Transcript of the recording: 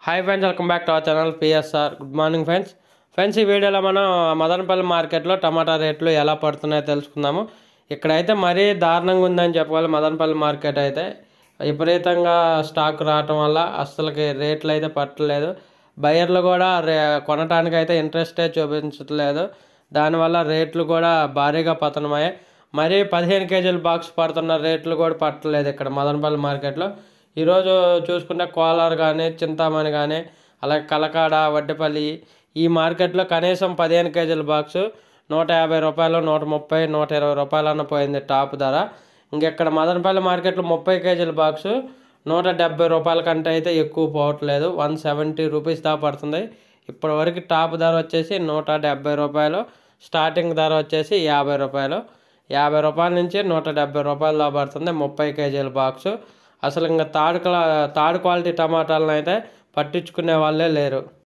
hi friends welcome back to our channel PSR good morning friends friends ఈ వీడియోలో మనం మదనపల్లి మార్కెట్లో టమాటా రేట్లు ఎలా పడుతున్నాయో తెలుసుకుందాము ఇక్కడైతే మరీ దారుణంగా ఉందని చెప్పాలి మదనపల్లి మార్కెట్ అయితే విపరీతంగా స్టాక్ రావటం వల్ల అస్సలకి రేట్లు అయితే పట్టలేదు బయర్లు కూడా రే కొనటానికి అయితే ఇంట్రెస్టే చూపించట్లేదు దానివల్ల రేట్లు కూడా భారీగా పతనమయ్యాయి మరీ పదిహేను కేజీల బాక్స్ పడుతున్న రేట్లు కూడా పట్టలేదు ఇక్కడ మదనపల్లి మార్కెట్లో ఈరోజు చూసుకుంటే కోలార్ కానీ చింతామణి కానీ అలాగే కలకాడ వడ్డిపల్లి ఈ మార్కెట్లో కనీసం పదిహేను కేజీల బాక్సు నూట యాభై రూపాయలు నూట ముప్పై నూట ఇరవై రూపాయలన్న పోయింది టాప్ ధర ఇంకెక్కడ మదనపల్లి మార్కెట్లో ముప్పై కేజీల బాక్సు నూట డెబ్బై రూపాయల కంటే అయితే ఎక్కువ పోవట్లేదు వన్ సెవెంటీ రూపీస్ దాకా పడుతుంది ఇప్పటివరకు టాప్ ధర వచ్చేసి నూట డెబ్బై రూపాయలు స్టార్టింగ్ ధర వచ్చేసి యాభై రూపాయలు యాభై రూపాయల నుంచి నూట డెబ్బై రూపాయలు దాకా పడుతుంది ముప్పై కేజీల బాక్సు అసలు ఇంకా థర్డ్ క్లా థర్డ్ క్వాలిటీ టమాటాలను అయితే పట్టించుకునే వాళ్ళే లేరు